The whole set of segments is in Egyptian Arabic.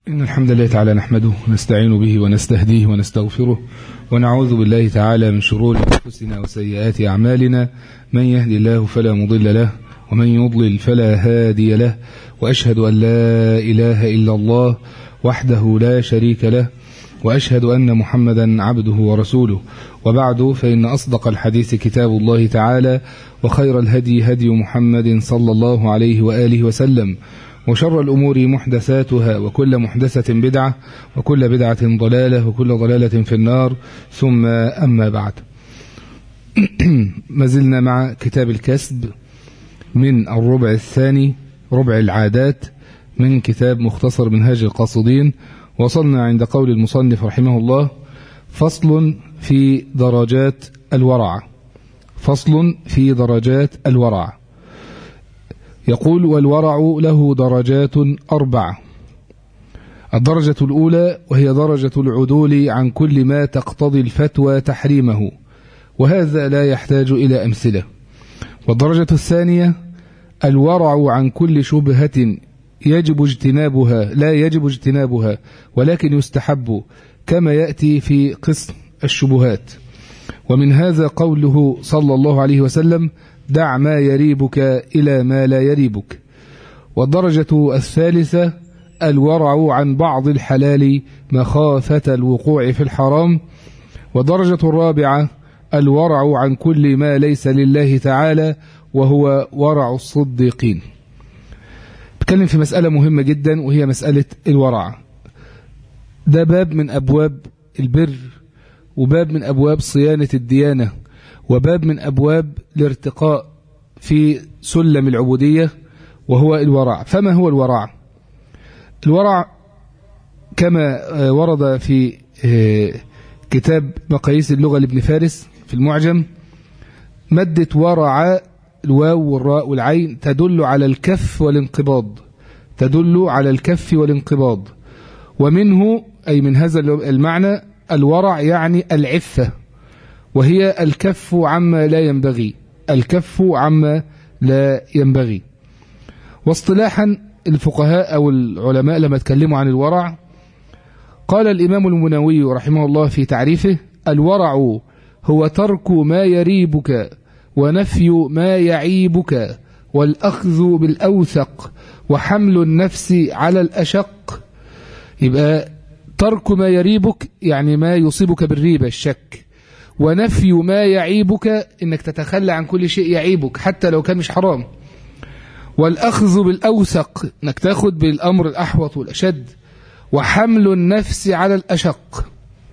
إن الحمد لله تعالى نحمده ونستعين به ونستهديه ونستغفره ونعوذ بالله تعالى من شرور أنفسنا وسيئات أعمالنا من يهدي الله فلا مضل له ومن يضلل فلا هادي له وأشهد أن لا إله إلا الله وحده لا شريك له وأشهد أن محمدا عبده ورسوله وبعد فإن أصدق الحديث كتاب الله تعالى وخير الهدي هدي محمد صلى الله عليه وآله وسلم وشر الأمور محدثاتها وكل محدثة بدعة وكل بدعة ضلالة وكل ضلالة في النار ثم أما بعد ما زلنا مع كتاب الكسب من الربع الثاني ربع العادات من كتاب مختصر منهاج القاصدين وصلنا عند قول المصنف رحمه الله فصل في درجات الورع فصل في درجات الورع يقول والورع له درجات أربعة الدرجة الأولى وهي درجة العدول عن كل ما تقتضي الفتوى تحريمه وهذا لا يحتاج إلى أمثلة والدرجة الثانية الورع عن كل شبهة يجب اجتنابها لا يجب اجتنابها ولكن يستحب كما يأتي في قسم الشبهات ومن هذا قوله صلى الله عليه وسلم دع ما يريبك إلى ما لا يريبك والدرجة الثالثة الورع عن بعض الحلال مخافة الوقوع في الحرام والدرجة الرابعة الورع عن كل ما ليس لله تعالى وهو ورع الصديقين بتكلم في مسألة مهمة جدا وهي مسألة الورع ده باب من أبواب البر وباب من أبواب صيانة الديانة وباب من أبواب الارتقاء في سلم العبودية وهو الورع فما هو الورع الورع كما ورد في كتاب مقاييس اللغة لابن فارس في المعجم مادة ورع الواو والراء والعين تدل على الكف والانقباض تدل على الكف والانقباض ومنه أي من هذا المعنى الورع يعني العفة وهي الكف عما لا ينبغي الكف عما لا ينبغي واصطلاحا الفقهاء أو العلماء لما تكلموا عن الورع قال الإمام المنوي رحمه الله في تعريفه الورع هو ترك ما يريبك ونفي ما يعيبك والأخذ بالأوثق وحمل النفس على الأشق يبقى ترك ما يريبك يعني ما يصيبك بالريبة الشك ونفي ما يعيبك انك تتخلى عن كل شيء يعيبك حتى لو كان مش حرام والأخذ بالأوثق انك تاخد بالأمر الأحوط والأشد وحمل النفس على الأشق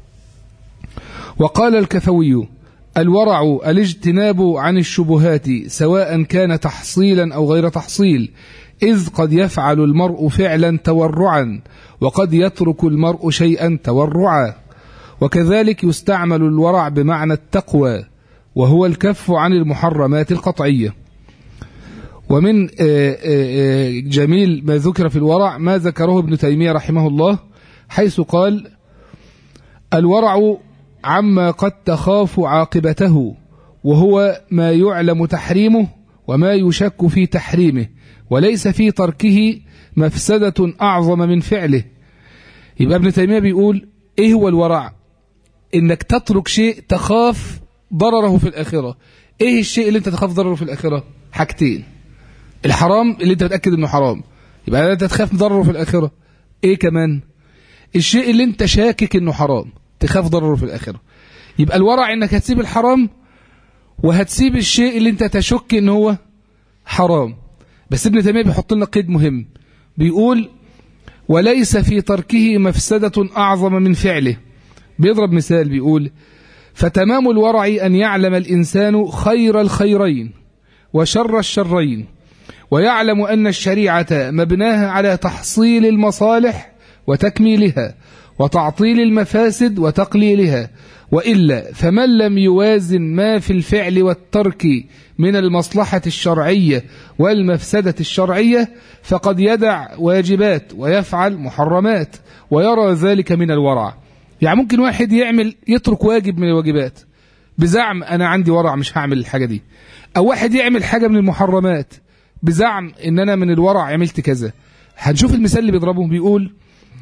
وقال الكفوي الورع الاجتناب عن الشبهات سواء كان تحصيلا أو غير تحصيل إذ قد يفعل المرء فعلا تورعا وقد يترك المرء شيئا تورعا وكذلك يستعمل الورع بمعنى التقوى وهو الكف عن المحرمات القطعية ومن جميل ما ذكر في الورع ما ذكره ابن تيمية رحمه الله حيث قال الورع عما قد تخاف عاقبته وهو ما يعلم تحريمه وما يشك في تحريمه وليس في تركه مفسدة أعظم من فعله يبقى ابن تيمية بيقول إيه هو الورع إنك تترك شيء تخاف ضرره في الآخرة إيه الشيء اللي أنت تخاف ضرره في الآخرة حاجتين الحرام اللي أنت متأكد إنه حرام يبقى أنت تخاف ضرره في الآخرة إيه كمان الشيء اللي أنت شاكك إنه حرام تخاف ضرره في الآخرة يبقى الورع إنك هتسيب الحرام وهتسيب الشيء اللي أنت تشك إن هو حرام بس ابن تيمية بيحط لنا قيد مهم بيقول وليس في تركه مفسدة أعظم من فعله بيضرب مثال بيقول فتمام الورع أن يعلم الإنسان خير الخيرين وشر الشرين ويعلم أن الشريعة مبناها على تحصيل المصالح وتكميلها وتعطيل المفاسد وتقليلها وإلا فمن لم يوازن ما في الفعل والترك من المصلحة الشرعية والمفسدة الشرعية فقد يدع واجبات ويفعل محرمات ويرى ذلك من الورع يعني ممكن واحد يعمل يترك واجب من الواجبات بزعم أنا عندي ورع مش هعمل الحاجة دي أو واحد يعمل حاجة من بزعم ان انا من الورع عملت كذا هنشوف المثال اللي بيضربه بيقول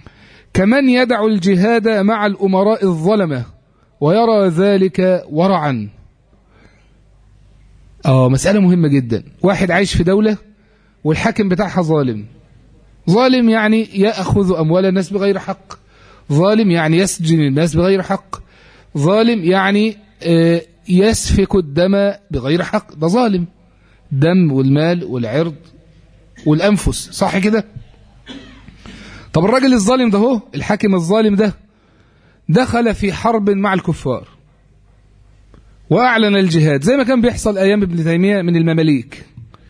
كمن يدع الجهاد مع الأمراء الظلمة ويرى ذلك ورعا اه مسألة مهمة جدا واحد عايش في دولة والحاكم بتاعها ظالم ظالم يعني يأخذ أموال الناس بغير حق ظالم يعني يسجن الناس بغير حق ظالم يعني آه، يسفك الدم بغير حق ده ظالم دم والمال والعرض والأنفس صح كده طب الراجل الظالم ده هو الحاكم الظالم ده دخل في حرب مع الكفار وأعلن الجهاد زي ما كان بيحصل أيام ابن تيمية من المماليك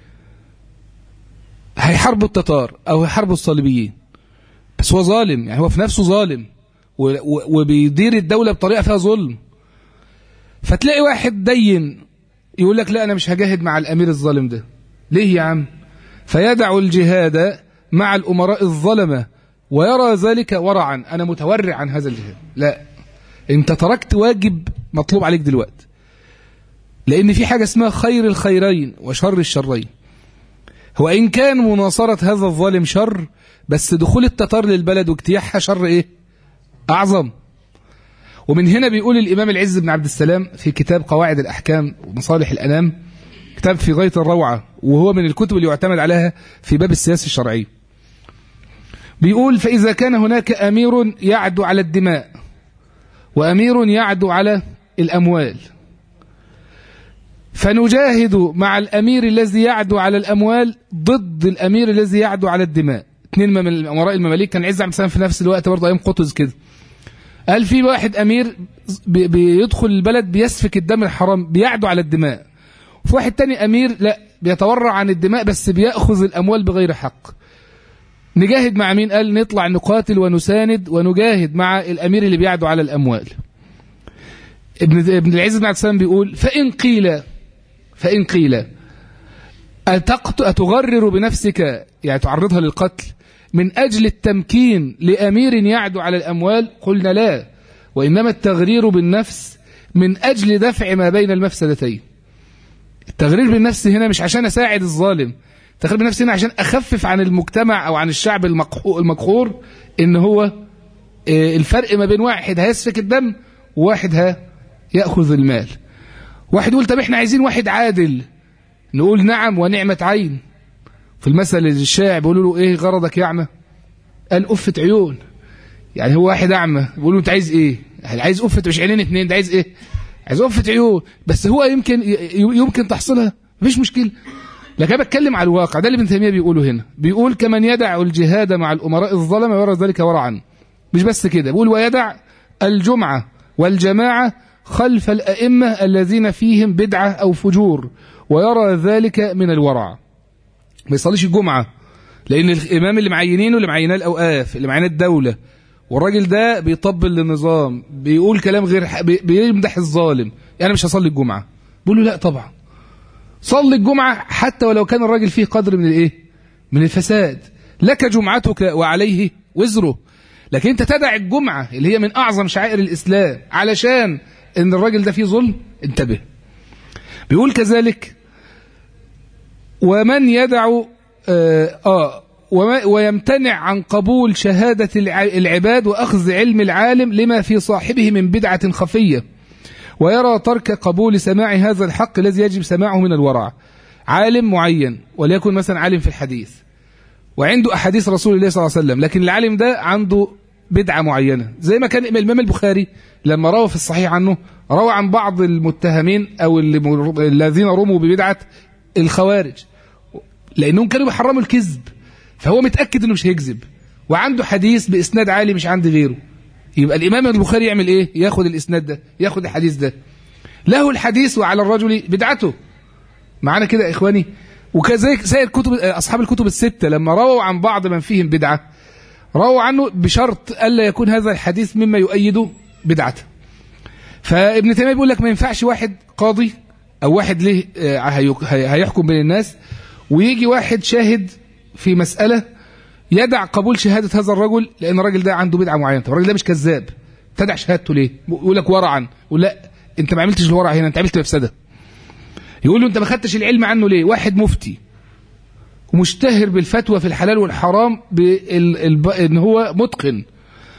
هيحاربوا التتار أو هيحاربوا الصليبيين بس هو ظالم يعني هو في نفسه ظالم وبيدير الدولة بطريقة فيها ظلم فتلاقي واحد دين يقول لك لا أنا مش هجاهد مع الأمير الظالم ده ليه يا عم فيدع الجهاد مع الأمراء الظلمة ويرى ذلك ورعا أنا متورع عن هذا الجهاد لا انت تركت واجب مطلوب عليك دلوقتي لأن في حاجة اسمها خير الخيرين وشر الشرين هو إن كان مناصرة هذا الظالم شر بس دخول التتار للبلد واجتياحها شر إيه أعظم ومن هنا بيقول الإمام العز بن عبد السلام في كتاب قواعد الأحكام ومصالح الأنام كتاب في غاية الروعة وهو من الكتب اللي يعتمد عليها في باب السياسة الشرعي بيقول فإذا كان هناك أمير يعدو على الدماء وأمير يعدو على الأموال فنجاهد مع الأمير الذي يعدو على الأموال ضد الأمير الذي يعدو على الدماء اثنين من الأمراء المماليك كان عز عبد السلام في نفس الوقت برضه أيام قطز كده قال في واحد أمير بيدخل البلد بيسفك الدم الحرام بيعدو على الدماء وفي واحد تاني أمير لا بيتورع عن الدماء بس بيأخذ الأموال بغير حق نجاهد مع مين قال نطلع نقاتل ونساند ونجاهد مع الأمير اللي بيعدو على الأموال ابن ابن العز بن عبد السلام بيقول فإن قيل فإن قيل أتغرر بنفسك يعني تعرضها للقتل من أجل التمكين لأمير يعدو على الأموال قلنا لا وإنما التغرير بالنفس من أجل دفع ما بين المفسدتين التغرير بالنفس هنا مش عشان أساعد الظالم التغرير بالنفس هنا عشان أخفف عن المجتمع أو عن الشعب المقهور إن هو آه، الفرق ما بين واحد هيسفك الدم وواحد ها يأخذ المال واحد يقول طب احنا عايزين واحد عادل نقول نعم ونعمة عين في المثل الشائع بيقولوا له ايه غرضك يا اعمى قال قفة عيون يعني هو واحد اعمى بيقول له انت عايز ايه عايز قفة مش عينين اتنين ده عايز ايه عايز قفة عيون بس هو يمكن يمكن تحصلها مفيش مشكلة لكن انا بتكلم على الواقع ده اللي ابن تيميه بيقوله هنا بيقول كمن يدع الجهاد مع الامراء الظلمه ويرى ذلك ورعا مش بس كده بيقول ويدع الجمعه والجماعه خلف الائمه الذين فيهم بدعه او فجور ويرى ذلك من الورع ما يصليش الجمعة لأن الإمام اللي معينينه اللي معيناه الأوقاف اللي معيناه الدولة والراجل ده بيطبل للنظام بيقول كلام غير بيمدح الظالم يعني مش هصلي الجمعة بيقول له لا طبعا صلي الجمعة حتى ولو كان الراجل فيه قدر من الايه من الفساد لك جمعتك وعليه وزره لكن انت تدع الجمعة اللي هي من أعظم شعائر الإسلام علشان ان الراجل ده فيه ظلم انتبه بيقول كذلك ومن يدع آه, آه ويمتنع عن قبول شهادة العباد وأخذ علم العالم لما في صاحبه من بدعة خفية ويرى ترك قبول سماع هذا الحق الذي يجب سماعه من الورع عالم معين وليكن مثلا عالم في الحديث وعنده أحاديث رسول الله صلى الله عليه وسلم لكن العالم ده عنده بدعة معينة زي ما كان الإمام البخاري لما روى في الصحيح عنه روى عن بعض المتهمين أو الذين رموا ببدعة الخوارج لأنهم كانوا بيحرموا الكذب فهو متأكد أنه مش هيكذب وعنده حديث بإسناد عالي مش عند غيره يبقى الإمام البخاري يعمل إيه ياخد الإسناد ده ياخد الحديث ده له الحديث وعلى الرجل بدعته معانا كده يا إخواني وكذلك سائر كتب أصحاب الكتب الستة لما رووا عن بعض من فيهم بدعة رووا عنه بشرط ألا يكون هذا الحديث مما يؤيد بدعته فابن تيمية بيقول لك ما ينفعش واحد قاضي أو واحد له آه، هيحكم بين الناس ويجي واحد شاهد في مسألة يدع قبول شهادة هذا الرجل لأن الراجل ده عنده بدعة معينة طب الراجل ده مش كذاب تدع شهادته ليه يقول لك ورعا يقول لا انت ما عملتش الورع هنا انت عملت مفسدة يقول له انت ما خدتش العلم عنه ليه واحد مفتي ومشتهر بالفتوى في الحلال والحرام بال... ان هو متقن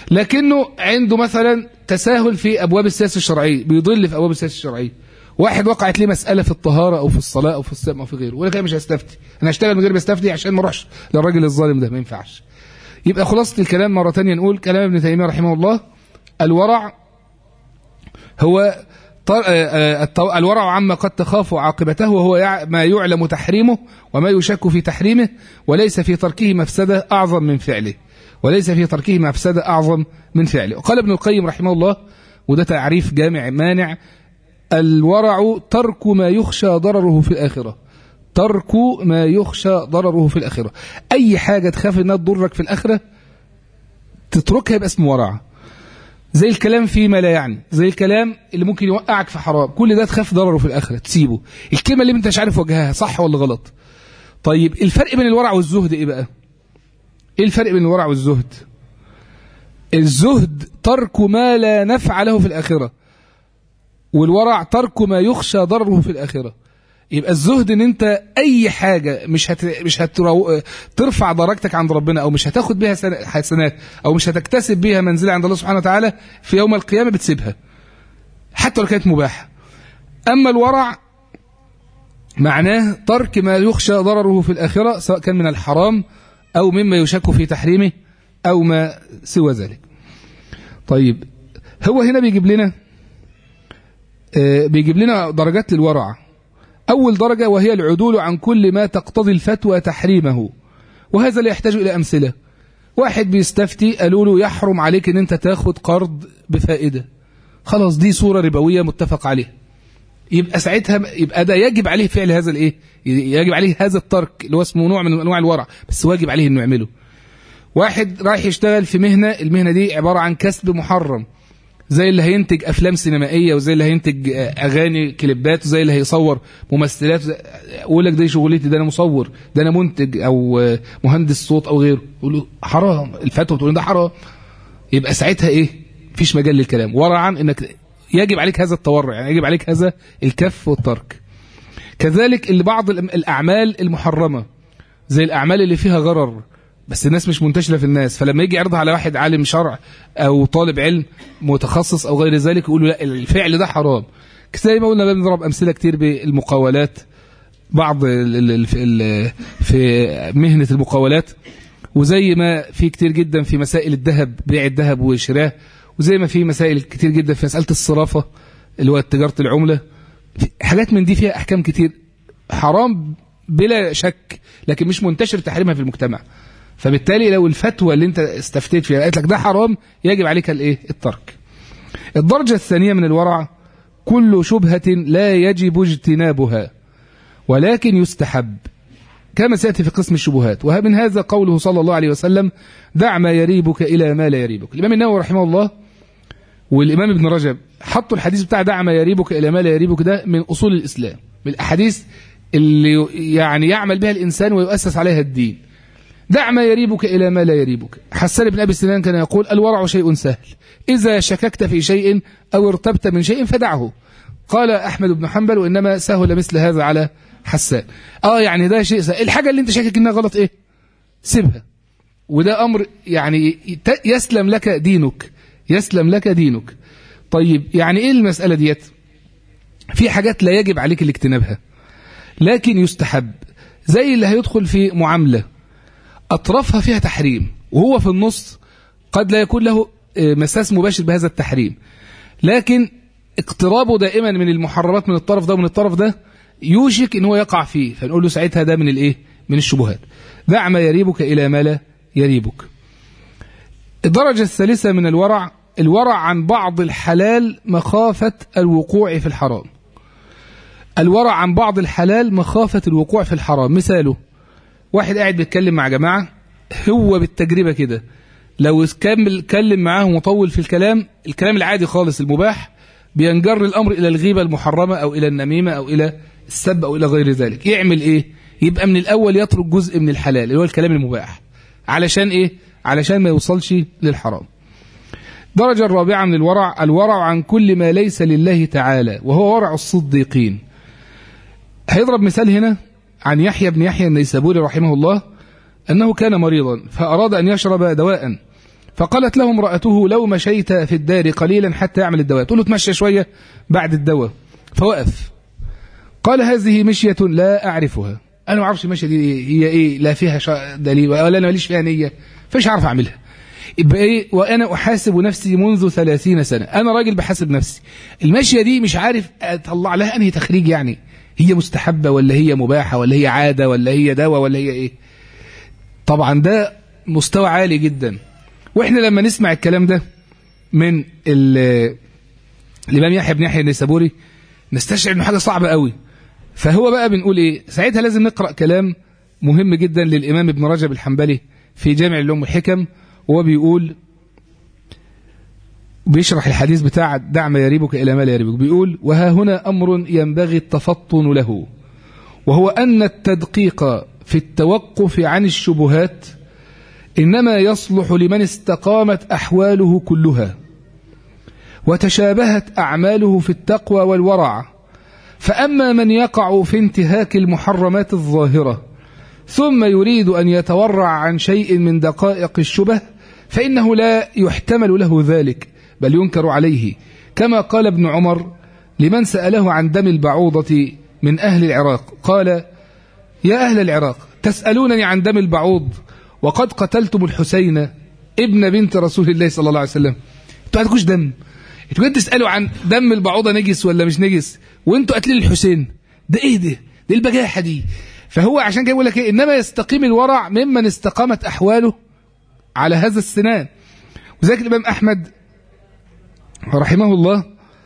لكنه عنده مثلا تساهل في ابواب السياسه الشرعيه بيضل في ابواب السياسه الشرعيه واحد وقعت ليه مساله في الطهاره او في الصلاه او في الصيام او في غيره ولا كده مش هستفتي انا هشتغل من غير ما استفتي عشان ما اروحش للراجل الظالم ده ما ينفعش يبقى خلاصه الكلام مره ثانيه نقول كلام ابن تيميه رحمه الله الورع هو طر... الورع عما قد تخاف عاقبته وهو ما يعلم تحريمه وما يشك في تحريمه وليس في تركه مفسدة أعظم من فعله وليس في تركه مفسدة أعظم من فعله قال ابن القيم رحمه الله وده تعريف جامع مانع الورع ترك ما يخشى ضرره في الآخرة ترك ما يخشى ضرره في الآخرة أي حاجة تخاف أنها تضرك في الآخرة تتركها يبقى اسمه ورع زي الكلام فيما لا يعني زي الكلام اللي ممكن يوقعك في حرام كل ده تخاف ضرره في الآخرة تسيبه الكلمة اللي انت مش عارف وجهها صح ولا غلط طيب الفرق بين الورع والزهد ايه بقى ايه الفرق بين الورع والزهد الزهد ترك ما لا نفع له في الآخرة والورع ترك ما يخشى ضرره في الآخرة يبقى الزهد ان انت اي حاجه مش هت مش هترو... ترفع درجتك عند ربنا او مش هتاخد بيها حسنات او مش هتكتسب بيها منزله عند الله سبحانه وتعالى في يوم القيامه بتسيبها حتى لو كانت مباحه اما الورع معناه ترك ما يخشى ضرره في الاخره سواء كان من الحرام او مما يشك في تحريمه او ما سوى ذلك طيب هو هنا بيجيب لنا بيجيب لنا درجات للورع أول درجة وهي العدول عن كل ما تقتضي الفتوى تحريمه وهذا لا يحتاج إلى أمثلة واحد بيستفتي قالوا له يحرم عليك ان انت تاخد قرض بفائدة خلاص دي صورة ربوية متفق عليها يبقى ساعتها يبقى ده يجب عليه فعل هذا الايه يجب عليه هذا الترك اللي هو اسمه نوع من انواع الورع بس واجب عليه انه يعمله واحد رايح يشتغل في مهنة المهنة دي عبارة عن كسب محرم زي اللي هينتج افلام سينمائيه وزي اللي هينتج اغاني كليبات وزي اللي هيصور ممثلات يقول لك دي شغلتي ده انا مصور ده انا منتج او مهندس صوت او غيره يقول له حرام الفتوى تقول ده حرام يبقى ساعتها ايه مفيش مجال للكلام ورعا انك يجب عليك هذا التورع يعني يجب عليك هذا الكف والترك كذلك اللي بعض الاعمال المحرمه زي الاعمال اللي فيها غرر بس الناس مش منتشرة في الناس فلما يجي يعرضها على واحد عالم شرع أو طالب علم متخصص أو غير ذلك يقول له لا الفعل ده حرام زي ما قلنا بنضرب أمثلة كتير بالمقاولات بعض ال ال ال في مهنة المقاولات وزي ما في كتير جدا في مسائل الذهب بيع الذهب وشراه وزي ما في مسائل كتير جدا في مسألة الصرافة اللي هو تجارة العملة حاجات من دي فيها أحكام كتير حرام بلا شك لكن مش منتشر تحريمها في المجتمع فبالتالي لو الفتوى اللي انت استفتيت فيها قالت لك ده حرام يجب عليك الايه الترك الدرجة الثانية من الورع كل شبهة لا يجب اجتنابها ولكن يستحب كما سيأتي في قسم الشبهات ومن هذا قوله صلى الله عليه وسلم دع ما يريبك إلى ما لا يريبك الإمام النووي رحمه الله والإمام ابن رجب حطوا الحديث بتاع دع ما يريبك إلى ما لا يريبك ده من أصول الإسلام من الأحاديث اللي يعني يعمل بها الإنسان ويؤسس عليها الدين دع ما يريبك إلى ما لا يريبك حسان بن أبي سنان كان يقول الورع شيء سهل إذا شككت في شيء أو ارتبت من شيء فدعه قال أحمد بن حنبل وإنما سهل مثل هذا على حسان آه يعني ده شيء سهل الحاجة اللي أنت شاكك إنها غلط إيه سيبها وده أمر يعني يسلم لك دينك يسلم لك دينك طيب يعني إيه المسألة ديت في حاجات لا يجب عليك الاجتنابها لكن يستحب زي اللي هيدخل في معامله أطرافها فيها تحريم وهو في النص قد لا يكون له مساس مباشر بهذا التحريم لكن اقترابه دائما من المحرمات من الطرف ده ومن الطرف ده يوشك ان هو يقع فيه فنقول له ساعتها ده من الايه من الشبهات دع ما يريبك الى ما لا يريبك الدرجة الثالثة من الورع الورع عن بعض الحلال مخافة الوقوع في الحرام الورع عن بعض الحلال مخافة الوقوع في الحرام مثاله واحد قاعد بيتكلم مع جماعة هو بالتجربة كده لو كمل كلم معاه مطول في الكلام الكلام العادي خالص المباح بينجر الأمر إلى الغيبة المحرمة أو إلى النميمة أو إلى السب أو إلى غير ذلك يعمل إيه يبقى من الأول يترك جزء من الحلال اللي هو الكلام المباح علشان إيه علشان ما يوصلش للحرام درجة الرابعة من الورع الورع عن كل ما ليس لله تعالى وهو ورع الصديقين هيضرب مثال هنا عن يحيى بن يحيى النيسابوري رحمه الله أنه كان مريضا فأراد أن يشرب دواء فقالت له امرأته لو مشيت في الدار قليلا حتى يعمل الدواء تقول له تمشى شوية بعد الدواء فوقف قال هذه مشية لا أعرفها أنا ما أعرفش المشية دي هي إيه لا فيها دليل ولا أنا ماليش فيها نية فيش عارف أعملها يبقى إيه وأنا أحاسب نفسي منذ ثلاثين سنة أنا راجل بحاسب نفسي المشية دي مش عارف أطلع لها أنهي تخريج يعني هي مستحبة ولا هي مباحة ولا هي عادة ولا هي دواء ولا هي إيه طبعا ده مستوى عالي جدا واحنا لما نسمع الكلام ده من الامام يحيى بن يحيى النيسابوري نستشعر انه حاجه صعبه قوي فهو بقى بنقول ايه ساعتها لازم نقرا كلام مهم جدا للامام ابن رجب الحنبلي في جامع العلوم والحكم وهو بيقول بيشرح الحديث بتاع دع ما يريبك الى ما لا يريبك بيقول وها هنا امر ينبغي التفطن له وهو ان التدقيق في التوقف عن الشبهات إنما يصلح لمن استقامت أحواله كلها وتشابهت أعماله في التقوى والورع فأما من يقع في انتهاك المحرمات الظاهرة ثم يريد أن يتورع عن شيء من دقائق الشبه فإنه لا يحتمل له ذلك بل ينكر عليه كما قال ابن عمر لمن سأله عن دم البعوضة من أهل العراق قال يا أهل العراق تسألونني عن دم البعوض وقد قتلتم الحسين ابن بنت رسول الله صلى الله عليه وسلم انتوا عندكوش دم انتوا جايين تسالوا عن دم البعوضه نجس ولا مش نجس وانتوا قاتلين الحسين ده ايه ده دي البجاحه دي فهو عشان كده يقول لك ايه انما يستقيم الورع ممن استقامت احواله على هذا السنان وذلك الامام احمد رحمه الله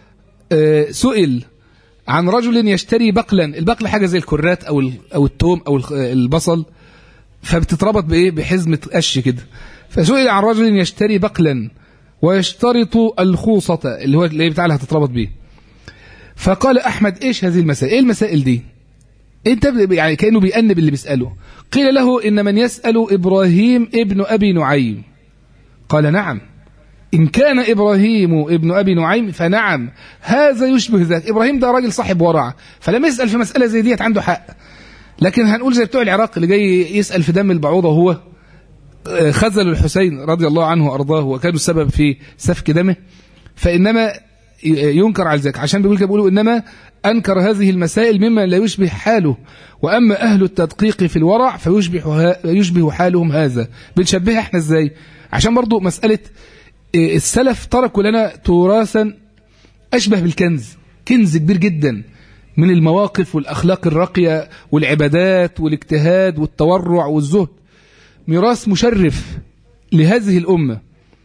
سئل عن رجل يشتري بقلا البقل حاجه زي الكرات او او التوم او البصل فبتتربط بايه بحزمه قش كده فسئل عن رجل يشتري بقلا ويشترط الخوصة اللي هو اللي بتاع اللي هتتربط بيه فقال احمد ايش هذه المسائل ايه المسائل دي انت يعني كانه بيأنب اللي بيساله قيل له ان من يسأل ابراهيم ابن ابي نعيم قال نعم إن كان إبراهيم ابن أبي نعيم فنعم هذا يشبه ذاك إبراهيم ده راجل صاحب ورع فلما يسأل في مسألة زي ديت عنده حق لكن هنقول زي بتوع العراق اللي جاي يسأل في دم البعوضة وهو خذل الحسين رضي الله عنه وأرضاه وكانوا السبب في سفك دمه فإنما ينكر على ذلك عشان بيقول كده بيقولوا إنما أنكر هذه المسائل مما لا يشبه حاله وأما أهل التدقيق في الورع فيشبه يشبه حالهم هذا بنشبهها احنا ازاي عشان برضو مسألة السلف تركوا لنا تراثا أشبه بالكنز كنز كبير جدا من المواقف والأخلاق الراقية والعبادات والاجتهاد والتورع والزهد ميراث مشرف لهذه الأمة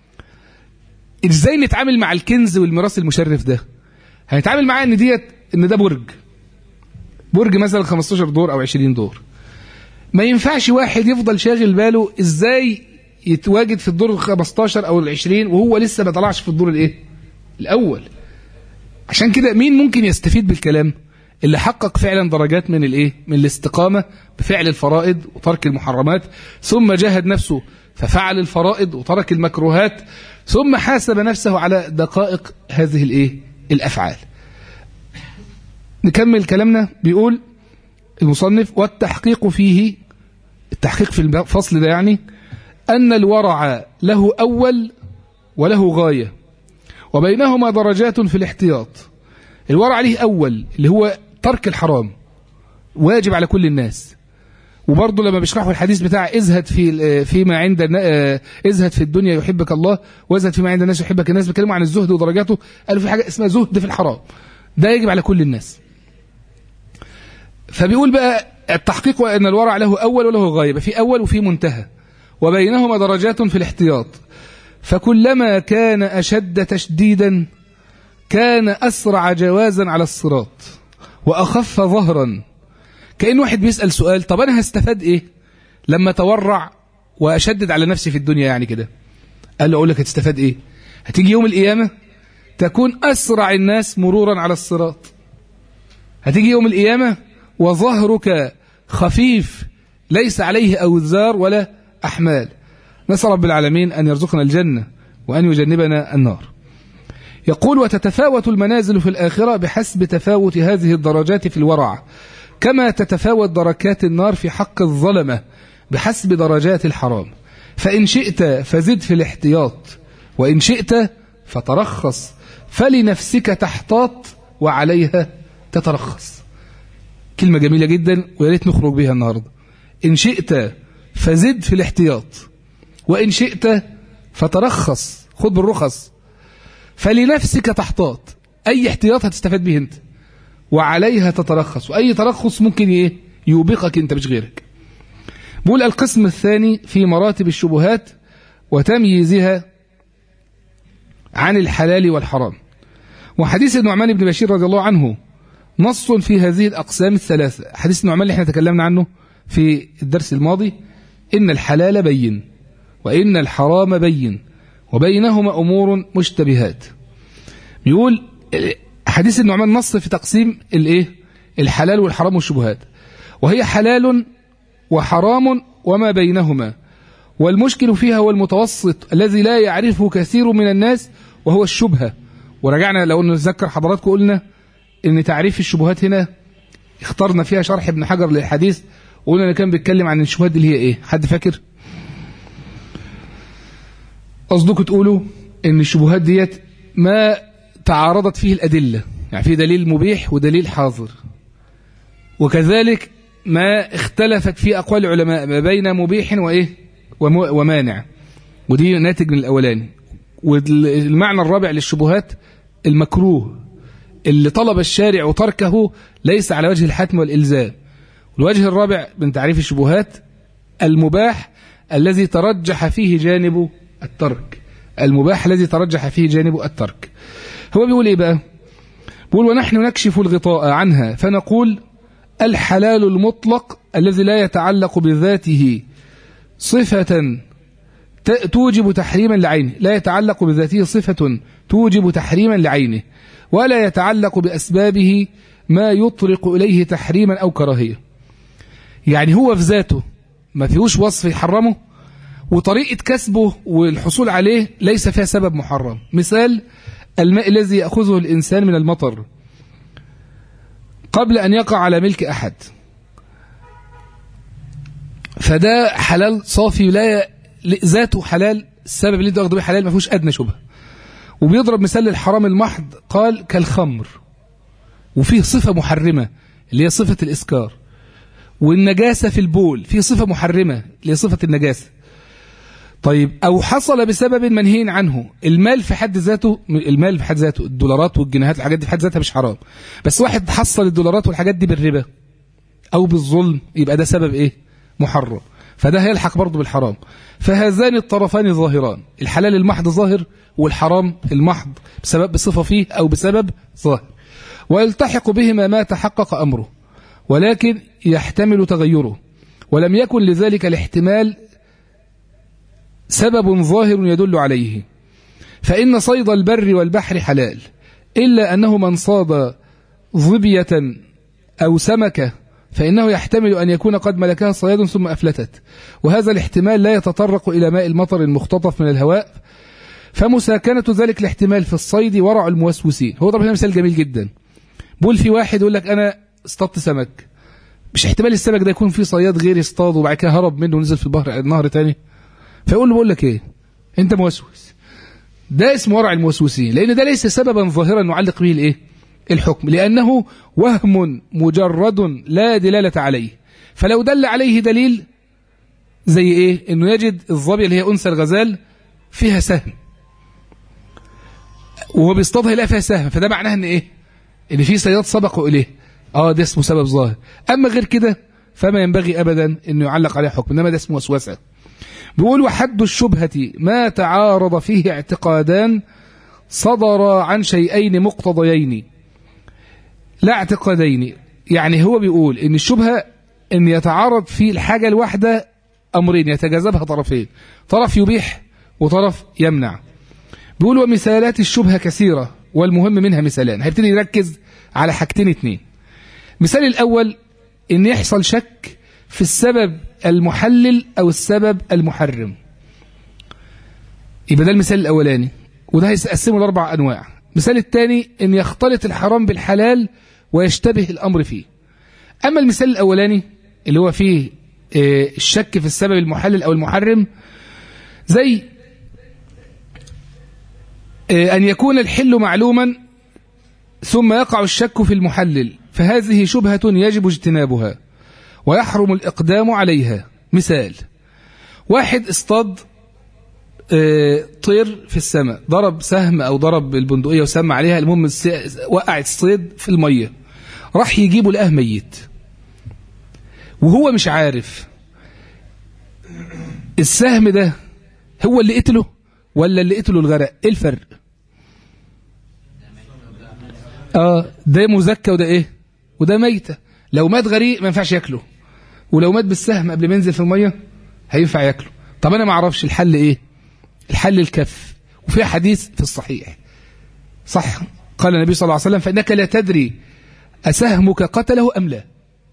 ازاي نتعامل مع الكنز والميراث المشرف ده هنتعامل معاه ان ديت ان ده برج برج مثلا 15 دور او 20 دور ما ينفعش واحد يفضل شاغل باله ازاي يتواجد في الدور ال 15 او ال 20 وهو لسه ما طلعش في الدور الايه الاول عشان كده مين ممكن يستفيد بالكلام اللي حقق فعلا درجات من الايه من الاستقامه بفعل الفرائض وترك المحرمات ثم جاهد نفسه ففعل الفرائض وترك المكروهات ثم حاسب نفسه على دقائق هذه الايه الافعال نكمل كلامنا بيقول المصنف والتحقيق فيه التحقيق في الفصل ده يعني أن الورع له أول وله غاية وبينهما درجات في الاحتياط الورع له أول اللي هو ترك الحرام واجب على كل الناس وبرضه لما بيشرحوا الحديث بتاع ازهد في فيما عند ازهد في الدنيا يحبك الله وازهد فيما عند الناس يحبك الناس بيتكلموا عن الزهد ودرجاته قالوا في حاجه اسمها زهد في الحرام ده يجب على كل الناس فبيقول بقى التحقيق ان الورع له اول وله غايه في اول وفي منتهى وبينهما درجات في الاحتياط فكلما كان أشد تشديدا كان أسرع جوازا على الصراط وأخف ظهرا كأن واحد بيسأل سؤال طب أنا هستفاد إيه لما تورع وأشدد على نفسي في الدنيا يعني كده قال له أقول لك هتستفاد إيه هتيجي يوم القيامة تكون أسرع الناس مرورا على الصراط هتيجي يوم القيامة وظهرك خفيف ليس عليه أوزار ولا أحمال نسأل رب العالمين أن يرزقنا الجنة وأن يجنبنا النار يقول وتتفاوت المنازل في الآخرة بحسب تفاوت هذه الدرجات في الورع كما تتفاوت دركات النار في حق الظلمة بحسب درجات الحرام فإن شئت فزد في الاحتياط وإن شئت فترخص فلنفسك تحتاط وعليها تترخص كلمة جميلة جدا ويا ريت نخرج بها النهاردة إن شئت فزد في الاحتياط وإن شئت فترخص خد بالرخص فلنفسك تحتاط أي احتياط هتستفاد به أنت وعليها تترخص وأي ترخص ممكن إيه يوبقك أنت مش غيرك بقول القسم الثاني في مراتب الشبهات وتمييزها عن الحلال والحرام وحديث النعمان بن بشير رضي الله عنه نص في هذه الأقسام الثلاثة حديث النعمان اللي احنا تكلمنا عنه في الدرس الماضي إن الحلال بين وإن الحرام بين وبينهما أمور مشتبهات بيقول حديث النعمان نص في تقسيم الايه الحلال والحرام والشبهات وهي حلال وحرام وما بينهما والمشكل فيها هو المتوسط الذي لا يعرفه كثير من الناس وهو الشبهة ورجعنا لو نتذكر حضراتكم قلنا ان تعريف الشبهات هنا اخترنا فيها شرح ابن حجر للحديث وقلنا ان كان بيتكلم عن الشبهات دي اللي هي ايه حد فاكر قصدكم تقولوا ان الشبهات ديت ما تعارضت فيه الأدلة يعني في دليل مبيح ودليل حاضر وكذلك ما اختلفت فيه أقوال العلماء ما بين مبيح وإيه ومانع ودي ناتج من الأولاني والمعنى الرابع للشبهات المكروه اللي طلب الشارع وتركه ليس على وجه الحتم والإلزام الوجه الرابع من تعريف الشبهات المباح الذي ترجح فيه جانب الترك المباح الذي ترجح فيه جانب الترك هو بيقول ايه بقى بيقول ونحن نكشف الغطاء عنها فنقول الحلال المطلق الذي لا يتعلق بذاته صفة توجب تحريما لعينه لا يتعلق بذاته صفة توجب تحريما لعينه ولا يتعلق بأسبابه ما يطرق إليه تحريما أو كراهية يعني هو في ذاته ما فيهوش وصف يحرمه وطريقة كسبه والحصول عليه ليس فيها سبب محرم مثال الماء الذي يأخذه الإنسان من المطر قبل أن يقع على ملك أحد فده حلال صافي لا ذاته حلال السبب اللي انت واخده حلال ما فيهوش أدنى شبهه وبيضرب مثال للحرام المحض قال كالخمر وفيه صفة محرمة اللي هي صفة الإسكار والنجاسة في البول فيه صفة محرمة اللي هي صفة النجاسة طيب أو حصل بسبب منهي عنه المال في حد ذاته المال في حد ذاته الدولارات والجنيهات الحاجات دي في حد ذاتها مش حرام بس واحد حصل الدولارات والحاجات دي بالربا أو بالظلم يبقى ده سبب إيه محرم فده هيلحق برضه بالحرام فهذان الطرفان ظاهران الحلال المحض ظاهر والحرام المحض بسبب بصفة فيه أو بسبب ظاهر ويلتحق بهما ما تحقق أمره ولكن يحتمل تغيره ولم يكن لذلك الاحتمال سبب ظاهر يدل عليه فإن صيد البر والبحر حلال إلا أنه من صاد ظبية أو سمكة فإنه يحتمل أن يكون قد ملكها صياد ثم أفلتت وهذا الاحتمال لا يتطرق إلى ماء المطر المختطف من الهواء فمساكنة ذلك الاحتمال في الصيد ورع الموسوسين هو طبعا مثال جميل جدا بقول في واحد يقول لك أنا اصطدت سمك مش احتمال السمك ده يكون فيه صياد غير اصطاد وبعد كده هرب منه ونزل في البحر النهر تاني فيقول له بقول لك ايه انت موسوس ده اسمه ورع الموسوسين لان ده ليس سببا ظاهرا نعلق به الايه الحكم لانه وهم مجرد لا دلاله عليه فلو دل عليه دليل زي ايه انه يجد الظبي اللي هي انثى الغزال فيها سهم وهو بيصطادها يلاقي فيها سهم فده معناه ان ايه ان في صياد سبقوا اليه اه ده اسمه سبب ظاهر اما غير كده فما ينبغي ابدا انه يعلق عليه حكم انما ده اسمه وسوسه بيقول وحد الشبهة ما تعارض فيه اعتقادان صدر عن شيئين مقتضيين لا اعتقادين يعني هو بيقول ان الشبهة ان يتعارض في الحاجة الواحدة امرين يتجاذبها طرفين طرف يبيح وطرف يمنع بيقول ومثالات الشبهة كثيرة والمهم منها مثالان هيبتدي يركز على حاجتين اتنين مثال الاول ان يحصل شك في السبب المحلل أو السبب المحرم يبقى ده المثال الأولاني وده هيقسمه لأربع أنواع المثال الثاني أن يختلط الحرام بالحلال ويشتبه الأمر فيه أما المثال الأولاني اللي هو فيه الشك في السبب المحلل أو المحرم زي أن يكون الحل معلوما ثم يقع الشك في المحلل فهذه شبهة يجب اجتنابها ويحرم الإقدام عليها مثال واحد اصطاد طير في السماء ضرب سهم أو ضرب البندقية وسم عليها المهم وقع الصيد في المية راح يجيبه لقاه ميت وهو مش عارف السهم ده هو اللي قتله ولا اللي قتله الغرق ايه الفرق اه ده مزكى وده ايه وده ميتة لو مات غريق ما ينفعش ياكله ولو مات بالسهم قبل ما ينزل في الميه هينفع ياكله طب انا ما اعرفش الحل ايه الحل الكف وفي حديث في الصحيح صح قال النبي صلى الله عليه وسلم فانك لا تدري اسهمك قتله ام لا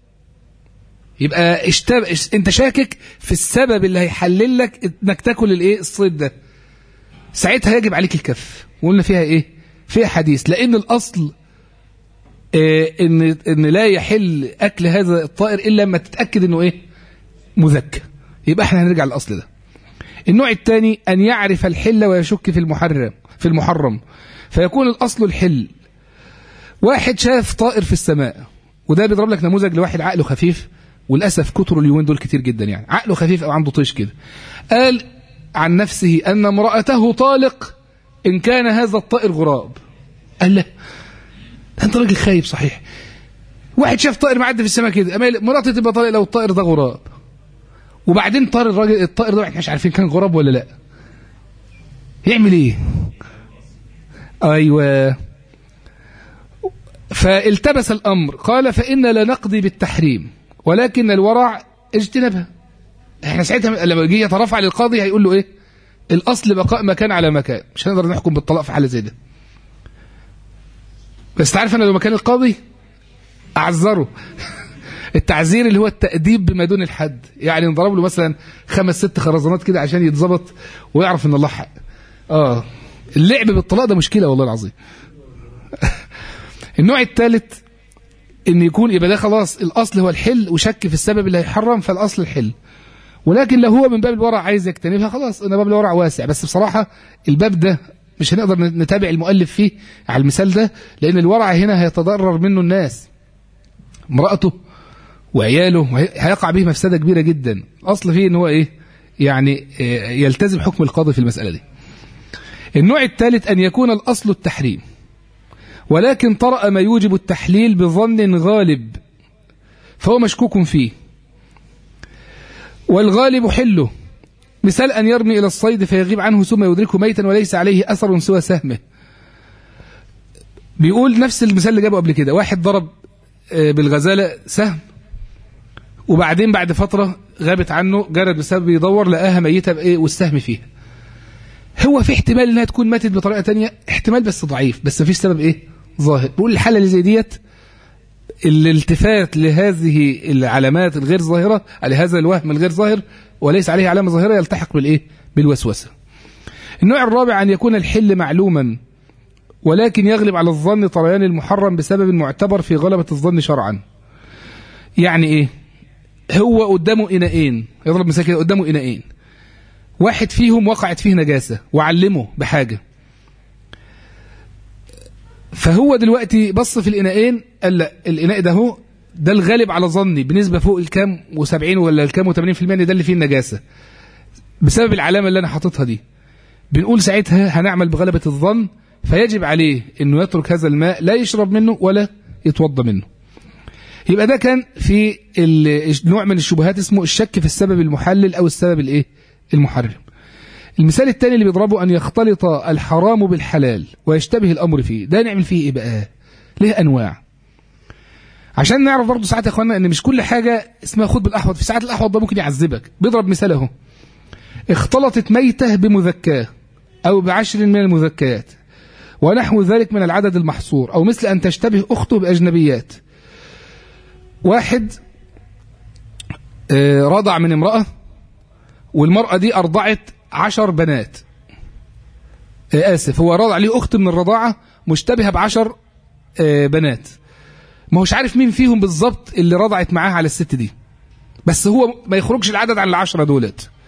يبقى اشتب... انت شاكك في السبب اللي هيحلل لك انك تاكل الايه الصيد ده ساعتها يجب عليك الكف وقلنا فيها ايه فيها حديث لان الاصل إيه ان ان لا يحل اكل هذا الطائر الا لما تتاكد انه ايه مذكى يبقى احنا هنرجع للاصل ده النوع الثاني ان يعرف الحل ويشك في المحرم في المحرم فيكون الاصل الحل واحد شاف طائر في السماء وده بيضرب لك نموذج لواحد عقله خفيف وللاسف كتر اليومين دول كتير جدا يعني عقله خفيف او عنده طيش كده قال عن نفسه ان امراته طالق ان كان هذا الطائر غراب قال له انت راجل خايب صحيح واحد شاف طائر معدي في السماء كده مراتي تبقى طالق لو الطائر ده غراب وبعدين طار الراجل الطائر ده احنا مش عارفين كان غراب ولا لا يعمل ايه ايوه فالتبس الامر قال فإن لا نقضي بالتحريم ولكن الورع اجتنبها احنا ساعتها لما يجي يترفع للقاضي هيقول له ايه الاصل بقاء مكان على مكان مش هنقدر نحكم بالطلاق في حاله زي ده بس تعرف انا لو مكان القاضي اعذره التعذير اللي هو التأديب بما دون الحد يعني نضرب له مثلا خمس ست خرزانات كده عشان يتظبط ويعرف ان الله حق اه اللعب بالطلاق ده مشكله والله العظيم النوع الثالث ان يكون يبقى ده خلاص الاصل هو الحل وشك في السبب اللي هيحرم فالاصل الحل ولكن لو هو من باب الورع عايز يجتنبها خلاص ان باب الورع واسع بس بصراحه الباب ده مش هنقدر نتابع المؤلف فيه على المثال ده لان الورع هنا هيتضرر منه الناس امراته وعياله هيقع به مفسده كبيره جدا اصل فيه ان هو ايه يعني يلتزم حكم القاضي في المساله دي النوع الثالث ان يكون الاصل التحريم ولكن طرأ ما يوجب التحليل بظن غالب فهو مشكوك فيه والغالب حله مثال أن يرمي إلى الصيد فيغيب عنه ثم يدركه ميتا وليس عليه أثر سوى سهمه بيقول نفس المثال اللي جابه قبل كده واحد ضرب بالغزالة سهم وبعدين بعد فترة غابت عنه جرد بسبب يدور لقاها ميتة بإيه والسهم فيها هو في احتمال انها تكون ماتت بطريقة تانية احتمال بس ضعيف بس مفيش سبب ايه ظاهر بقول الحالة اللي زي ديت الالتفات لهذه العلامات الغير ظاهرة لهذا الوهم الغير ظاهر وليس عليه علامة ظاهرة يلتحق بالايه بالوسوسة النوع الرابع أن يكون الحل معلوما ولكن يغلب على الظن طريان المحرم بسبب معتبر في غلبة الظن شرعا يعني ايه هو قدامه إناءين يضرب مثال كده قدامه إناءين واحد فيهم وقعت فيه نجاسة وعلمه بحاجة فهو دلوقتي بص في الإناءين قال لا الإناء ده هو ده الغالب على ظني بنسبة فوق الكام و70 ولا الكام و80% ده اللي فيه النجاسة بسبب العلامة اللي أنا حاططها دي بنقول ساعتها هنعمل بغلبة الظن فيجب عليه أنه يترك هذا الماء لا يشرب منه ولا يتوضى منه يبقى ده كان في نوع من الشبهات اسمه الشك في السبب المحلل أو السبب الايه المحرم المثال الثاني اللي بيضربه أن يختلط الحرام بالحلال ويشتبه الأمر فيه ده نعمل فيه إيه بقى ليه أنواع عشان نعرف برضه ساعات يا اخوانا ان مش كل حاجة اسمها خد بالأحوط في ساعات الأحوط ده ممكن يعذبك بيضرب مثال اهو اختلطت ميتة بمذكاة أو بعشر من المذكيات ونحو ذلك من العدد المحصور أو مثل أن تشتبه أخته بأجنبيات واحد رضع من امرأة والمرأة دي أرضعت عشر بنات آسف هو رضع ليه أخت من الرضاعة مشتبهة بعشر بنات ما هوش عارف مين فيهم بالظبط اللي رضعت معاها على الست دي بس هو ما يخرجش العدد عن العشرة دولت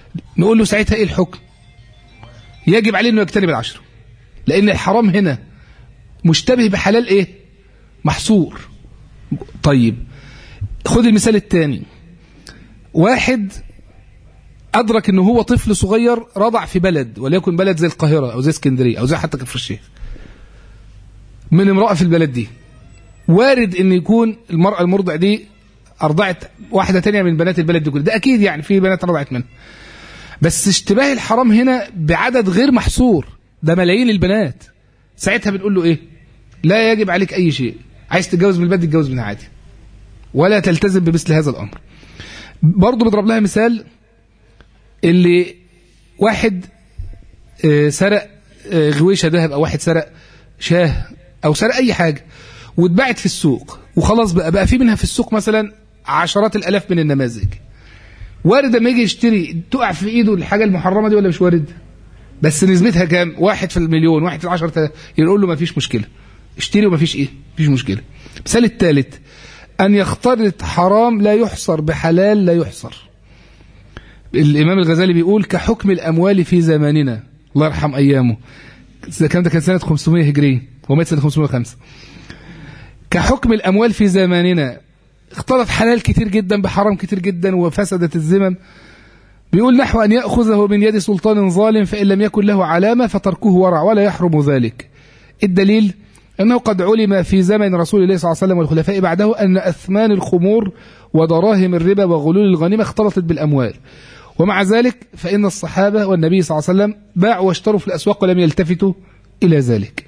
نقول له ساعتها ايه الحكم يجب عليه انه يجتنب العشر لان الحرام هنا مشتبه بحلال ايه محصور طيب خد المثال الثاني واحد أدرك أنه هو طفل صغير رضع في بلد وليكن بلد زي القاهرة أو زي اسكندرية أو زي حتى كفر الشيخ من امرأة في البلد دي وارد أن يكون المرأة المرضع دي أرضعت واحدة تانية من بنات البلد دي كلها ده أكيد يعني في بنات رضعت منها بس اشتباه الحرام هنا بعدد غير محصور ده ملايين البنات ساعتها بنقول له إيه لا يجب عليك أي شيء عايز تتجوز من البلد تتجوز منها عادي ولا تلتزم بمثل هذا الأمر برضه بضرب لها مثال اللي واحد سرق غويشة ذهب أو واحد سرق شاه أو سرق أي حاجة واتباعت في السوق وخلاص بقى بقى في منها في السوق مثلا عشرات الألاف من النماذج وارد لما يجي يشتري تقع في إيده الحاجة المحرمة دي ولا مش وارد بس نسبتها كام واحد في المليون واحد في العشرة يقول له ما فيش مشكلة اشتري وما فيش إيه مفيش مشكلة المثال الثالث أن يختلط حرام لا يحصر بحلال لا يحصر الإمام الغزالي بيقول كحكم الأموال في زماننا الله يرحم أيامه الكلام ده كان سنة 500 هجرية ومات سنة 505 كحكم الأموال في زماننا اختلط حلال كتير جدا بحرام كتير جدا وفسدت الزمن بيقول نحو أن يأخذه من يد سلطان ظالم فإن لم يكن له علامة فتركه ورع ولا يحرم ذلك الدليل أنه قد علم في زمن رسول الله صلى الله عليه وسلم والخلفاء بعده أن أثمان الخمور ودراهم الربا وغلول الغنيمة اختلطت بالأموال ومع ذلك فإن الصحابة والنبي صلى الله عليه وسلم باعوا واشتروا في الأسواق ولم يلتفتوا إلى ذلك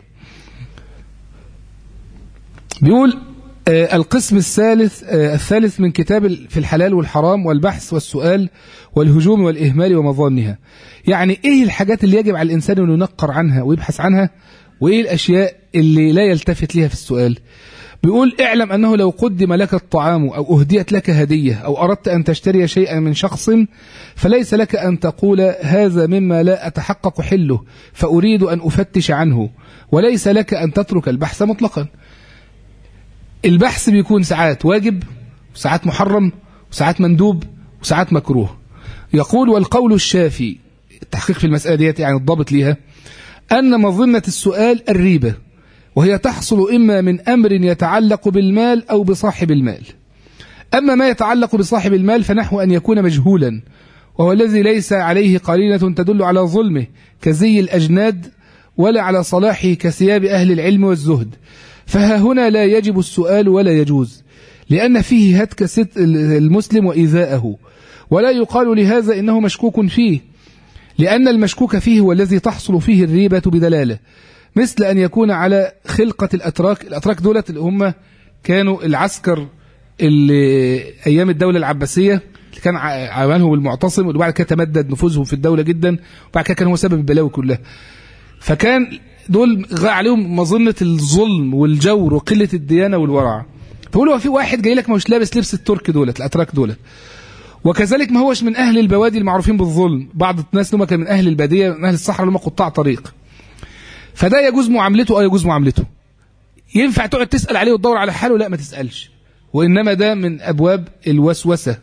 بيقول آه القسم الثالث آه الثالث من كتاب في الحلال والحرام والبحث والسؤال والهجوم والإهمال ومظانها يعني إيه الحاجات اللي يجب على الإنسان أن ينقر عنها ويبحث عنها وإيه الأشياء اللي لا يلتفت لها في السؤال بيقول اعلم أنه لو قدم لك الطعام أو أهديت لك هدية أو أردت أن تشتري شيئا من شخص فليس لك أن تقول هذا مما لا أتحقق حله فأريد أن أفتش عنه وليس لك أن تترك البحث مطلقا البحث بيكون ساعات واجب وساعات محرم وساعات مندوب وساعات مكروه يقول والقول الشافي التحقيق في المسألة ديت يعني الضابط ليها أن مظنة السؤال الريبة وهي تحصل إما من أمر يتعلق بالمال أو بصاحب المال أما ما يتعلق بصاحب المال فنحو أن يكون مجهولا وهو الذي ليس عليه قرينة تدل على ظلمه كزي الأجناد ولا على صلاحه كثياب أهل العلم والزهد فها هنا لا يجب السؤال ولا يجوز لأن فيه هتك ست المسلم وإيذاءه ولا يقال لهذا إنه مشكوك فيه لأن المشكوك فيه هو الذي تحصل فيه الريبة بدلالة مثل أن يكون على خلقة الأتراك الأتراك دولة اللي هم كانوا العسكر اللي أيام الدولة العباسية اللي كان عملهم المعتصم وبعد كده تمدد نفوذهم في الدولة جدا وبعد كده كان هو سبب البلاوي كلها فكان دول عليهم مظنة الظلم والجور وقلة الديانة والورع فقولوا في واحد جاي لك مش لابس لبس الترك دولت الأتراك دولت وكذلك ما هوش من أهل البوادي المعروفين بالظلم بعض الناس لما كان من أهل البادية من أهل الصحراء اللي هم قطاع طريق فده يجوز معاملته أو يجوز معاملته ينفع تقعد تسأل عليه وتدور على حاله لا ما تسألش وإنما ده من أبواب الوسوسة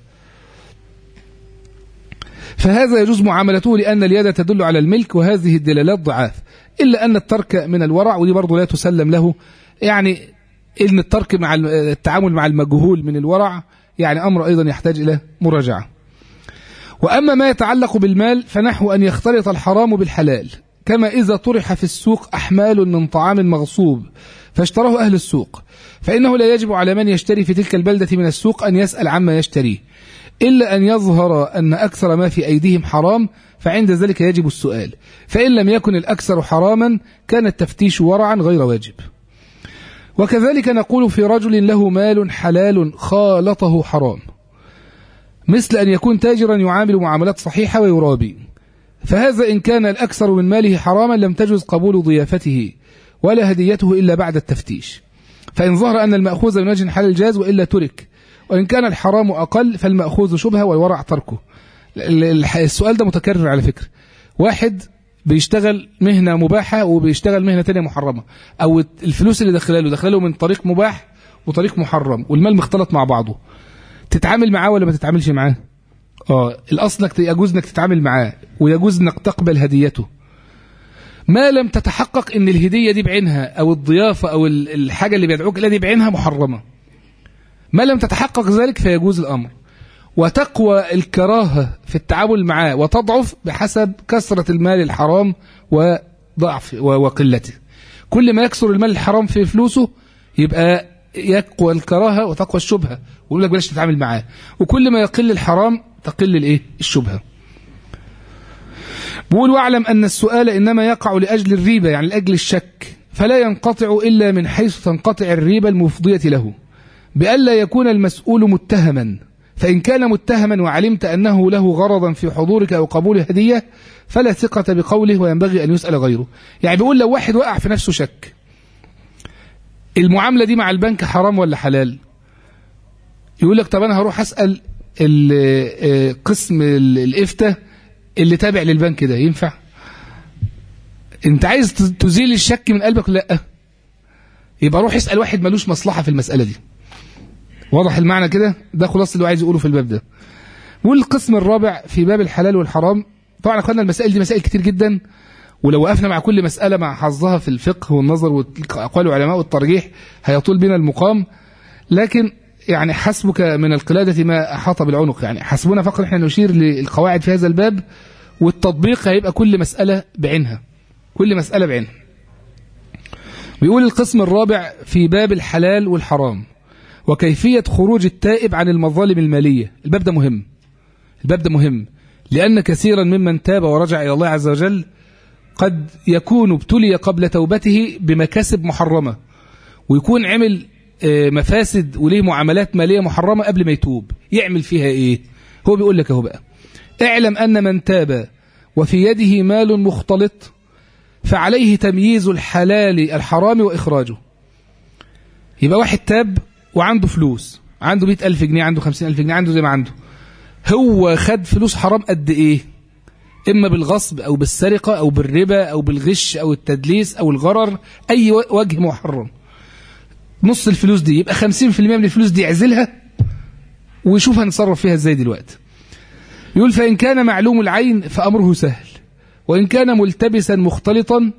فهذا يجوز معاملته لأن اليد تدل على الملك وهذه الدلالات ضعاف إلا أن الترك من الورع ودي برضه لا تسلم له يعني إن الترك مع التعامل مع المجهول من الورع يعني أمر أيضا يحتاج إلى مراجعة وأما ما يتعلق بالمال فنحو أن يختلط الحرام بالحلال كما إذا طرح في السوق أحمال من طعام مغصوب فاشتراه أهل السوق فإنه لا يجب على من يشتري في تلك البلدة من السوق أن يسأل عما يشتريه إلا أن يظهر أن أكثر ما في أيديهم حرام فعند ذلك يجب السؤال فإن لم يكن الأكثر حراما كان التفتيش ورعا غير واجب وكذلك نقول في رجل له مال حلال خالطه حرام مثل أن يكون تاجرا يعامل معاملات صحيحة ويرابي فهذا إن كان الأكثر من ماله حراما لم تجوز قبول ضيافته ولا هديته إلا بعد التفتيش فإن ظهر أن المأخوذ من وجه حلال جاز وإلا ترك وإن كان الحرام أقل فالمأخوذ شبهة والورع تركه السؤال ده متكرر على فكرة واحد بيشتغل مهنة مباحة وبيشتغل مهنة تانية محرمة أو الفلوس اللي دخلها له دخلها له من طريق مباح وطريق محرم والمال مختلط مع بعضه تتعامل معاه ولا ما تتعاملش معاه اه الاصل انك يجوز انك تتعامل معاه ويجوز انك تقبل هديته ما لم تتحقق ان الهديه دي بعينها او الضيافه او ال- الحاجه اللي بيدعوك اليها دي بعينها محرمه ما لم تتحقق ذلك فيجوز الامر وتقوى الكراهه في التعامل معاه وتضعف بحسب كثره المال الحرام وضعف و- وقلته كل ما يكثر المال الحرام في فلوسه يبقى يقوى الكراهه وتقوى الشبهه ويقول لك بلاش تتعامل معاه وكل ما يقل الحرام تقل الايه الشبهه بيقول واعلم أن السؤال إنما يقع لأجل الريبة يعني لأجل الشك فلا ينقطع إلا من حيث تنقطع الريبة المفضية له بألا يكون المسؤول متهما فإن كان متهما وعلمت أنه له غرضا في حضورك أو قبول هدية فلا ثقة بقوله وينبغي أن يسأل غيره يعني بيقول لو واحد وقع في نفسه شك المعاملة دي مع البنك حرام ولا حلال يقول لك طب أنا هروح أسأل ال- آه، قسم ال- الإفتاء اللي تابع للبنك ده ينفع انت عايز ت- تزيل الشك من قلبك ولا لا يبقى روح اسال واحد ملوش مصلحه في المساله دي واضح المعنى كده ده خلاص اللي هو عايز يقوله في الباب ده والقسم الرابع في باب الحلال والحرام طبعا يا اخوانا المسائل دي مسائل كتير جدا ولو وقفنا مع كل مسألة مع حظها في الفقه والنظر وأقوال العلماء والترجيح هيطول بنا المقام لكن يعني حسبك من القلادة ما أحاط بالعنق يعني حسبنا فقط احنا نشير للقواعد في هذا الباب والتطبيق هيبقى كل مسألة بعينها كل مسألة بعينها بيقول القسم الرابع في باب الحلال والحرام وكيفية خروج التائب عن المظالم المالية الباب ده مهم الباب ده مهم لأن كثيرا ممن تاب ورجع إلى الله عز وجل قد يكون ابتلي قبل توبته بمكاسب محرمة ويكون عمل آه، مفاسد وليه معاملات مالية محرمة قبل ما يتوب يعمل فيها ايه هو بيقول لك اهو بقى اعلم ان من تاب وفي يده مال مختلط فعليه تمييز الحلال الحرام وإخراجه يبقى واحد تاب وعنده فلوس عنده مئة ألف جنيه عنده خمسين ألف جنيه عنده زي ما عنده هو خد فلوس حرام قد إيه إما بالغصب أو بالسرقة أو بالربا أو بالغش أو التدليس أو الغرر أي وجه محرم نص الفلوس دي يبقى 50% من الفلوس دي يعزلها ويشوف هنتصرف فيها ازاي دلوقتي يقول فإن كان معلوم العين فأمره سهل وإن كان ملتبسا مختلطا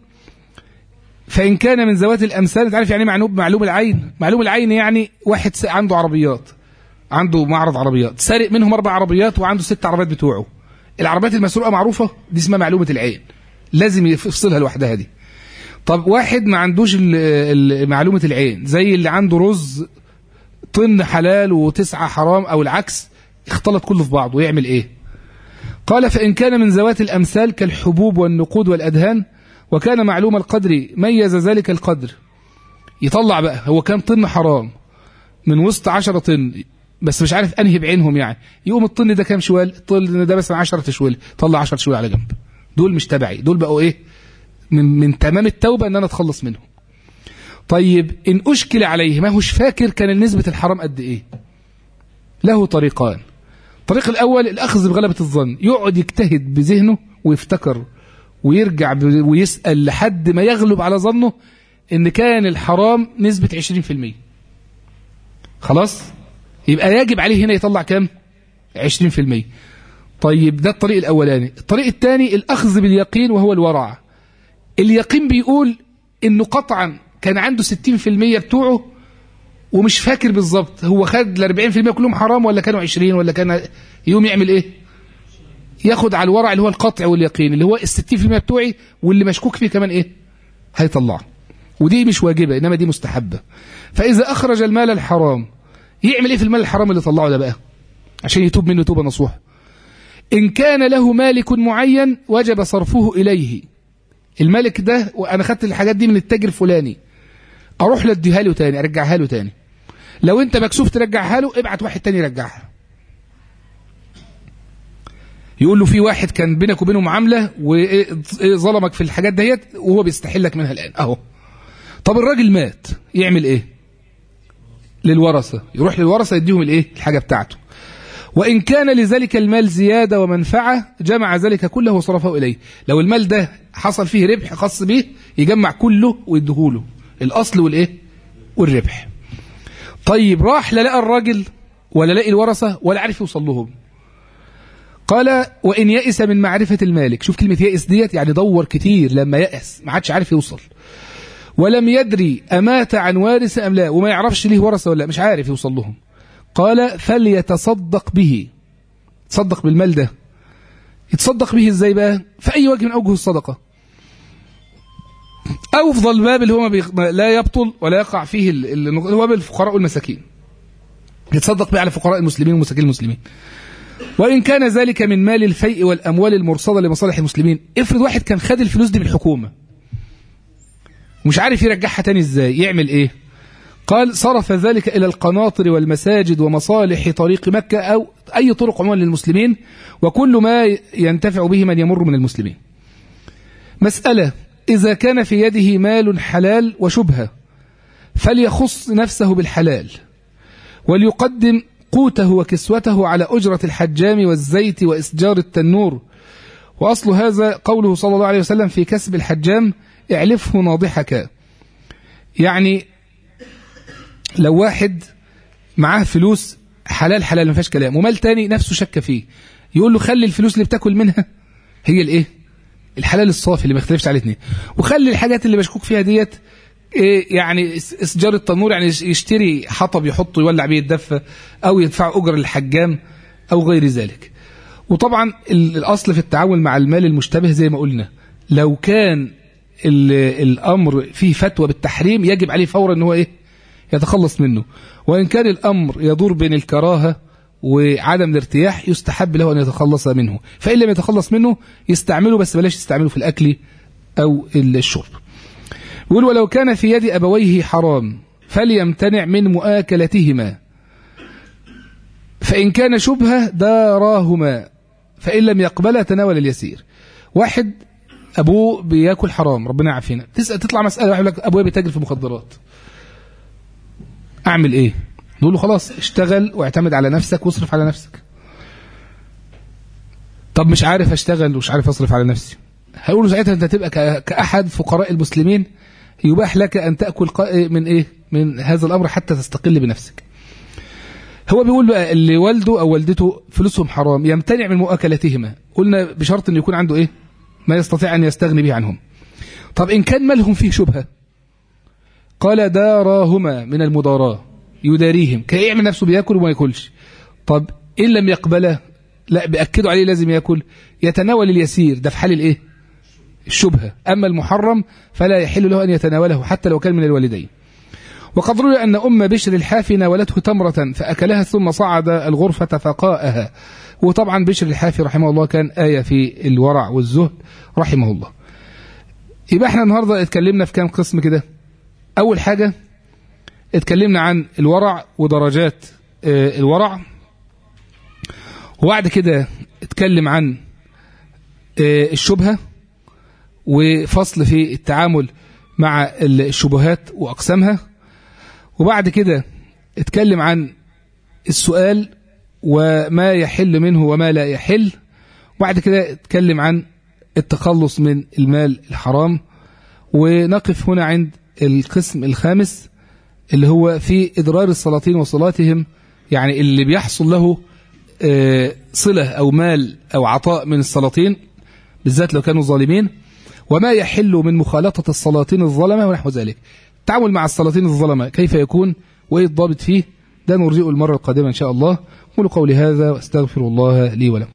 فإن كان من ذوات الأمثال أنت عارف يعني معلوم معلوم العين معلوم العين يعني واحد عنده عربيات عنده معرض عربيات سارق منهم أربع عربيات وعنده ست عربيات بتوعه العربيات المسروقة معروفة دي اسمها معلومة العين لازم يفصلها لوحدها دي طب واحد ما عندوش ال- ال- معلومة العين زي اللي عنده رز طن حلال وتسعة حرام أو العكس اختلط كله في بعضه يعمل إيه قال فإن كان من ذوات الأمثال كالحبوب والنقود والأدهان وكان معلوم القدر ميز ذلك القدر يطلع بقى هو كام طن حرام من وسط عشرة طن بس مش عارف أنهي بعينهم يعني يقوم الطن ده كام شوال الطن ده مثلا عشرة شوال طلع عشرة شوال على جنب دول مش تبعي دول بقوا إيه من, من تمام التوبة ان انا اتخلص منهم طيب ان اشكل عليه ما هوش فاكر كان نسبة الحرام قد ايه له طريقان الطريق الاول الاخذ بغلبة الظن يقعد يجتهد بذهنه ويفتكر ويرجع ب- ويسأل لحد ما يغلب على ظنه ان كان الحرام نسبة 20% خلاص يبقى يجب عليه هنا يطلع كام 20% طيب ده الطريق الاولاني الطريق الثاني الاخذ باليقين وهو الورع اليقين بيقول انه قطعا كان عنده 60% بتوعه ومش فاكر بالظبط هو خد ال 40% كلهم حرام ولا كانوا 20 ولا كان يوم يعمل ايه ياخد على الورع اللي هو القطع واليقين اللي هو ال 60% بتوعي واللي مشكوك فيه كمان ايه هيطلعه ودي مش واجبه انما دي مستحبه فاذا اخرج المال الحرام يعمل ايه في المال الحرام اللي طلعه ده بقى عشان يتوب منه توبه نصوح ان كان له مالك معين وجب صرفه اليه الملك ده وانا خدت الحاجات دي من التاجر الفلاني اروح له اديها له تاني ارجعها له تاني لو انت مكسوف ترجعها له ابعت واحد تاني يرجعها يقول له في واحد كان بينك وبينه معامله وظلمك في الحاجات ديت وهو بيستحلك منها الان اهو طب الراجل مات يعمل ايه للورثه يروح للورثه يديهم الايه الحاجه بتاعته وإن كان لذلك المال زيادة ومنفعة جمع ذلك كله وصرفه إليه لو المال ده حصل فيه ربح خاص به يجمع كله ويديهوله الأصل والإيه والربح طيب راح لا لقى الراجل ولا لقي الورثة ولا عارف يوصل لهم قال وإن يئس من معرفة المالك شوف كلمة يئس ديت يعني دور كتير لما يأس ما عادش عارف يوصل ولم يدري أمات عن وارث أم لا وما يعرفش ليه ورثة ولا لا مش عارف يوصل لهم قال فليتصدق به تصدق بالمال ده يتصدق به ازاي بقى في أي وجه من أوجه الصدقة أفضل باب اللي هو ما بيخ... ما لا يبطل ولا يقع فيه ال... ال... هو باب الفقراء والمساكين يتصدق به على فقراء المسلمين ومساكين المسلمين وإن كان ذلك من مال الفيء والأموال المرصدة لمصالح المسلمين افرض واحد كان خد الفلوس دي من الحكومة مش عارف يرجعها تاني ازاي يعمل ايه قال صرف ذلك إلى القناطر والمساجد ومصالح طريق مكة أو أي طرق عموما للمسلمين وكل ما ينتفع به من يمر من المسلمين مسألة إذا كان في يده مال حلال وشبهة فليخص نفسه بالحلال وليقدم قوته وكسوته على أجرة الحجام والزيت وإسجار التنور وأصل هذا قوله صلى الله عليه وسلم في كسب الحجام اعلفه ناضحك يعني لو واحد معاه فلوس حلال حلال ما فيهاش كلام ومال تاني نفسه شك فيه يقول له خلي الفلوس اللي بتاكل منها هي الايه الحلال الصافي اللي ما يختلفش عليه اتنين وخلي الحاجات اللي مشكوك فيها ديت إيه يعني اسجار التنور يعني يشتري حطب يحطه يولع بيه الدفه او يدفع اجر للحجام او غير ذلك وطبعا الاصل في التعامل مع المال المشتبه زي ما قلنا لو كان الامر فيه فتوى بالتحريم يجب عليه فورا ان هو ايه يتخلص منه وان كان الامر يدور بين الكراهه وعدم الارتياح يستحب له ان يتخلص منه فان لم يتخلص منه يستعمله بس بلاش يستعمله في الاكل او الشرب يقول ولو كان في يد ابويه حرام فليمتنع من مؤاكلتهما فان كان شبهه داراهما فان لم يقبل تناول اليسير واحد ابوه بياكل حرام ربنا يعافينا تسال تطلع مساله واحد يقول لك ابويا بيتاجر في مخدرات اعمل ايه نقول له خلاص اشتغل واعتمد على نفسك واصرف على نفسك طب مش عارف اشتغل ومش عارف اصرف على نفسي هيقول له ساعتها انت تبقى كاحد فقراء المسلمين يباح لك ان تاكل من ايه من هذا الامر حتى تستقل بنفسك هو بيقول له اللي والده او والدته فلوسهم حرام يمتنع من مؤاكلتهما قلنا بشرط انه يكون عنده ايه ما يستطيع ان يستغني به عنهم طب ان كان مالهم فيه شبهه قال داراهما من المداراة يداريهم كي يعمل نفسه بياكل وما ياكلش طب إن لم يقبله لا بأكدوا عليه لازم ياكل يتناول اليسير ده في حال الايه الشبهة أما المحرم فلا يحل له أن يتناوله حتى لو كان من الوالدين وقد روي أن أم بشر الحافي ناولته تمرة فأكلها ثم صعد الغرفة فقاءها وطبعا بشر الحافي رحمه الله كان آية في الورع والزهد رحمه الله يبقى احنا النهاردة اتكلمنا في كام قسم كده أول حاجة اتكلمنا عن الورع ودرجات الورع وبعد كده اتكلم عن الشبهة وفصل في التعامل مع الشبهات وأقسامها وبعد كده اتكلم عن السؤال وما يحل منه وما لا يحل وبعد كده اتكلم عن التخلص من المال الحرام ونقف هنا عند القسم الخامس اللي هو في إضرار السلاطين وصلاتهم يعني اللي بيحصل له صلة أو مال أو عطاء من السلاطين بالذات لو كانوا ظالمين وما يحل من مخالطة السلاطين الظلمة ونحو ذلك التعامل مع السلاطين الظلمة كيف يكون وإيه الضابط فيه ده نرجئه المرة القادمة إن شاء الله قولوا قولي هذا واستغفر الله لي ولكم